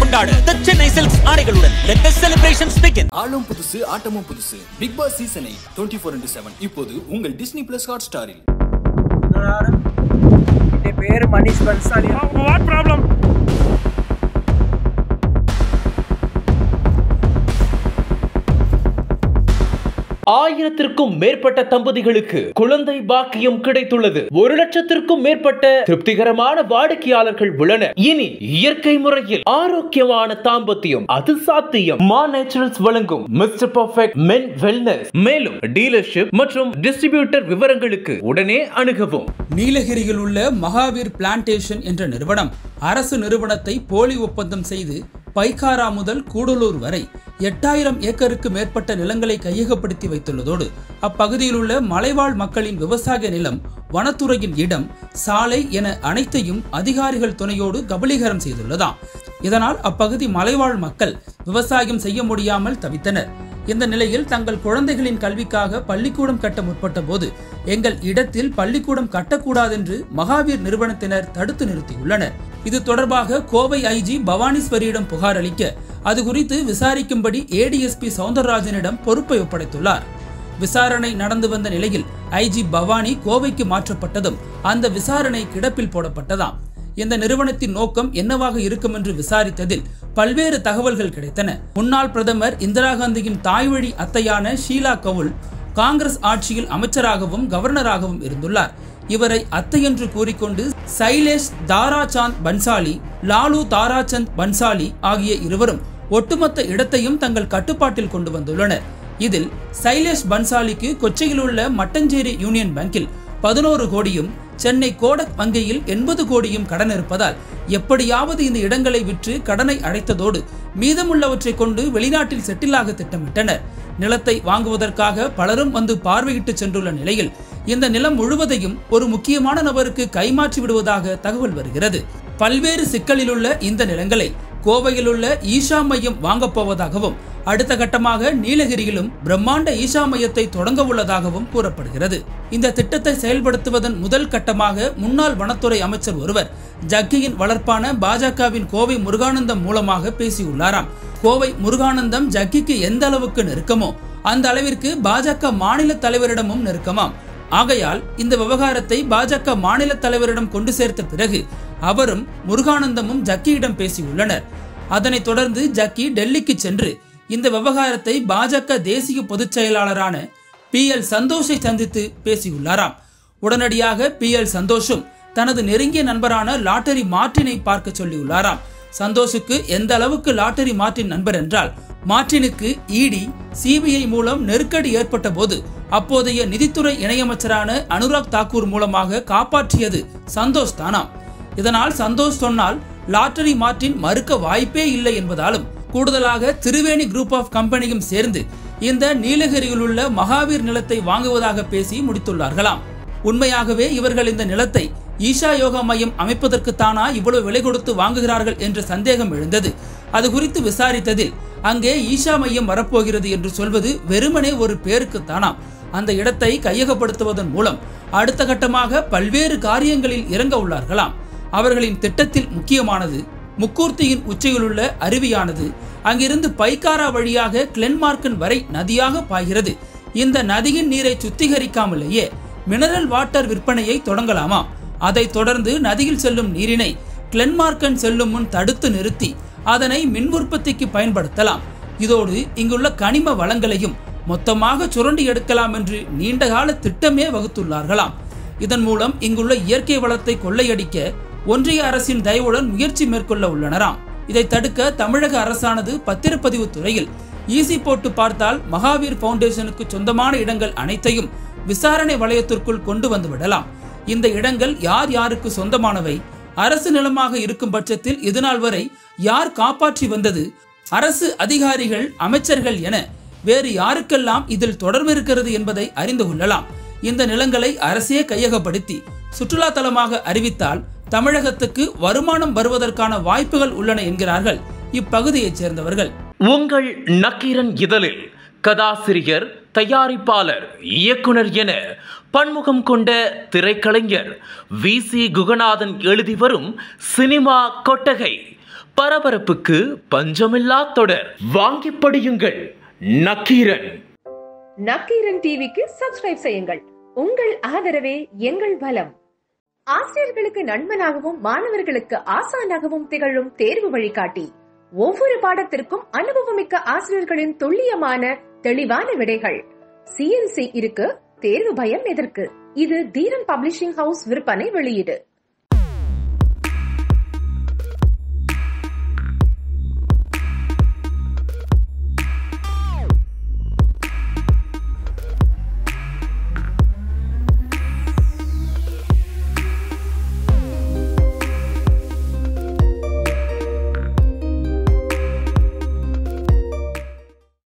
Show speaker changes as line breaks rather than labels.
கொண்டாட The Chennai Silks ஆடைகளுடன் let the celebrations begin
ஆளும் புதுசு ஆட்டமும் புதுசு Bigg Boss season eight twenty four into seven இப்போது உங்கள் டிஸ்னி பிளஸ் ஹாட் ஸ்டாரில்
എന്റെ പേര് മനീഷ് ബൻസാലി
What problem?
ஆயிரத்திற்கும் மேற்பட்ட தம்பதிகளுக்கு குழந்தை பாக்கியம் கிடைத்துள்ளது ஒரு லட்சத்திற்கும் மேற்பட்ட திருப்திகரமான வாடிக்கையாளர்கள் உள்ளனர் இனி இயற்கை முறையில் ஆரோக்கியமான தாம்பத்தியம் அது சாத்தியம் மா நேச்சுரல்ஸ் வழங்கும் மிஸ்டர் பர்ஃபெக்ட் மென் வெல்னஸ் மேலும் டீலர்ஷிப் மற்றும் டிஸ்ட்ரிபியூட்டர் விவரங்களுக்கு உடனே அணுகவும்
நீலகிரியில் உள்ள மகாவீர் பிளான்டேஷன் என்ற நிறுவனம் அரசு நிறுவனத்தை போலி ஒப்பந்தம் செய்து பைக்காரா முதல் கூடலூர் வரை எட்டாயிரம் ஏக்கருக்கு மேற்பட்ட நிலங்களை கையகப்படுத்தி வைத்துள்ளதோடு அப்பகுதியில் உள்ள மலைவாழ் மக்களின் விவசாய நிலம் வனத்துறையின் இடம் சாலை என அனைத்தையும் அதிகாரிகள் துணையோடு கபலீகரம் செய்துள்ளதாம் இதனால் அப்பகுதி மலைவாழ் மக்கள் விவசாயம் செய்ய முடியாமல் தவித்தனர் இந்த நிலையில் தங்கள் குழந்தைகளின் கல்விக்காக பள்ளிக்கூடம் கட்ட முற்பட்ட போது எங்கள் இடத்தில் பள்ளிக்கூடம் கட்டக்கூடாதென்று மகாவீர் நிறுவனத்தினர் தடுத்து நிறுத்தியுள்ளனர் இது தொடர்பாக கோவை ஐஜி பவானீஸ்வரியிடம் புகார் அளிக்க அது குறித்து விசாரிக்கும்படி ஏடிஎஸ்பி சவுந்தரராஜனிடம் பொறுப்பை ஒப்படைத்துள்ளார் விசாரணை நடந்து வந்த நிலையில் ஐஜி பவானி கோவைக்கு மாற்றப்பட்டதும் அந்த விசாரணை கிடப்பில் போடப்பட்டதாம் இந்த நிறுவனத்தின் நோக்கம் என்னவாக இருக்கும் என்று விசாரித்ததில் பல்வேறு தகவல்கள் கிடைத்தன முன்னாள் பிரதமர் இந்திரா காந்தியின் தாய்வழி அத்தையான ஷீலா கவுல் காங்கிரஸ் ஆட்சியில் அமைச்சராகவும் கவர்னராகவும் இருந்துள்ளார் இவரை அத்தை என்று கூறிக்கொண்டு சைலேஷ் தாராசாந்த் பன்சாலி லாலு தாராசந்த் பன்சாலி ஆகிய இருவரும் ஒட்டுமொத்த இடத்தையும் தங்கள் கட்டுப்பாட்டில் கொண்டு வந்துள்ளனர் இதில் சைலேஷ் பன்சாலிக்கு கொச்சியில் உள்ள மட்டஞ்சேரி யூனியன் பேங்கில் பதினோரு கோடியும் சென்னை கோடக் வங்கியில் எண்பது கோடியும் கடன் இருப்பதால் எப்படியாவது இந்த இடங்களை விற்று கடனை அடைத்ததோடு மீதமுள்ளவற்றை கொண்டு வெளிநாட்டில் செட்டிலாக திட்டமிட்டனர் நிலத்தை வாங்குவதற்காக பலரும் வந்து பார்வையிட்டு சென்றுள்ள நிலையில் இந்த நிலம் முழுவதையும் ஒரு முக்கியமான நபருக்கு கைமாற்றி விடுவதாக தகவல் வருகிறது பல்வேறு சிக்கலிலுள்ள இந்த நிலங்களை கோவையில் உள்ள ஈஷா மையம் வாங்கப் போவதாகவும் அடுத்த கட்டமாக நீலகிரியிலும் பிரம்மாண்ட ஈஷா மையத்தை தொடங்க உள்ளதாகவும் கூறப்படுகிறது இந்த திட்டத்தை செயல்படுத்துவதன் முதல் கட்டமாக முன்னாள் வனத்துறை அமைச்சர் ஒருவர் ஜக்கியின் வளர்ப்பான பாஜகவின் கோவை முருகானந்தம் மூலமாக பேசியுள்ளாராம் கோவை முருகானந்தம் ஜக்கிக்கு எந்த அளவுக்கு நெருக்கமோ அந்த அளவிற்கு பாஜக மாநில தலைவரிடமும் நெருக்கமாம் ஆகையால் இந்த விவகாரத்தை பாஜக மாநில தலைவரிடம் கொண்டு சேர்த்த பிறகு அவரும் முருகானந்தமும் ஜக்கியிடம் பேசியுள்ளனர் அதனைத் தொடர்ந்து ஜக்கி டெல்லிக்கு சென்று இந்த விவகாரத்தை பாஜக தேசிய பொதுச் செயலாளரான பி எல் சந்தோஷை சந்தித்து பேசியுள்ளாராம் உடனடியாக பி எல் சந்தோஷும் தனது நெருங்கிய நண்பரான லாட்டரி மார்ட்டினை பார்க்க சொல்லியுள்ளாராம் சந்தோஷுக்கு எந்த அளவுக்கு லாட்டரி மார்ட்டின் நண்பர் என்றால் மார்ட்டினுக்கு இடி சிபிஐ மூலம் நெருக்கடி ஏற்பட்ட போது அப்போதைய நிதித்துறை இணையமைச்சரான அனுராக் தாக்கூர் மூலமாக காப்பாற்றியது சந்தோஷ் தானாம் இதனால் சந்தோஷ் சொன்னால் லாட்டரி மார்ட்டின் மறுக்க வாய்ப்பே இல்லை என்பதாலும் கூடுதலாக திருவேணி குரூப் ஆஃப் கம்பெனியும் சேர்ந்து இந்த நீலகிரியில் உள்ள மகாவீர் நிலத்தை வாங்குவதாக பேசி முடித்துள்ளார்களாம் உண்மையாகவே இவர்கள் இந்த நிலத்தை ஈஷா யோகா மையம் அமைப்பதற்கு தானா இவ்வளவு விலை கொடுத்து வாங்குகிறார்கள் என்ற சந்தேகம் எழுந்தது அது குறித்து விசாரித்ததில் அங்கே ஈஷா மையம் வரப்போகிறது என்று சொல்வது வெறுமனே ஒரு பேருக்கு தானாம் அந்த இடத்தை கையகப்படுத்துவதன் மூலம் அடுத்த கட்டமாக பல்வேறு காரியங்களில் இறங்க உள்ளார்களாம் அவர்களின் திட்டத்தில் முக்கியமானது முக்கூர்த்தியின் உச்சியிலுள்ள அருவியானது அங்கிருந்து பைக்காரா வழியாக கிளென்மார்க்கன் வரை நதியாக பாய்கிறது இந்த நதியின் நீரை சுத்திகரிக்காமலேயே மினரல் வாட்டர் விற்பனையை தொடங்கலாமா அதைத் தொடர்ந்து நதியில் செல்லும் நீரினை கிளென்மார்க்கன் செல்லும் முன் தடுத்து நிறுத்தி அதனை மின் உற்பத்திக்கு பயன்படுத்தலாம் இதோடு இங்குள்ள கனிம வளங்களையும் மொத்தமாக சுரண்டி எடுக்கலாம் என்று நீண்டகால திட்டமே வகுத்துள்ளார்களாம் இதன் மூலம் இங்குள்ள இயற்கை வளத்தை கொள்ளையடிக்க ஒன்றிய அரசின் தயவுடன் முயற்சி மேற்கொள்ள உள்ளனராம் இதை தடுக்க தமிழக அரசானது பத்திரப்பதிவு துறையில் ஈசி போட்டு பார்த்தால் மகாவீர் பவுண்டேஷனுக்கு சொந்தமான இடங்கள் அனைத்தையும் விசாரணை வளையத்திற்குள் கொண்டு வந்து விடலாம் இந்த இடங்கள் யார் யாருக்கு சொந்தமானவை அரசு நிலமாக இருக்கும் பட்சத்தில் இதுநாள் வரை யார் காப்பாற்றி வந்தது அரசு அதிகாரிகள் அமைச்சர்கள் என வேறு யாருக்கெல்லாம் இதில் தொடர்பு இருக்கிறது என்பதை அறிந்து கொள்ளலாம் இந்த நிலங்களை அரசே கையகப்படுத்தி சுற்றுலா தலமாக அறிவித்தால் தமிழகத்துக்கு வருமானம் வருவதற்கான வாய்ப்புகள் உள்ளன என்கிறார்கள் இப்பகுதியைச் சேர்ந்தவர்கள்
உங்கள் நக்கீரன் இதழில் கதாசிரியர் தயாரிப்பாளர் இயக்குனர் என பன்முகம் கொண்ட திரைக்கலைஞர் வி சி குகநாதன் எழுதி வரும் சினிமா கொட்டகை பரபரப்புக்கு பஞ்சமில்லா தொடர் வாங்கி படியுங்கள் நக்கீரன்
நக்கீரன் டிவிக்கு சப்ஸ்கிரைப் செய்யுங்கள் உங்கள் ஆதரவே எங்கள் பலம் ஆசிரியர்களுக்கு நண்பனாகவும் மாணவர்களுக்கு ஆசானாகவும் திகழும் தேர்வு வழிகாட்டி ஒவ்வொரு பாடத்திற்கும் அனுபவமிக்க ஆசிரியர்களின் துல்லியமான தெளிவான விடைகள் சிஎன்சி இருக்கு தேர்வு பயம் எதற்கு இது தீரன் பப்ளிஷிங் ஹவுஸ் விற்பனை வெளியீடு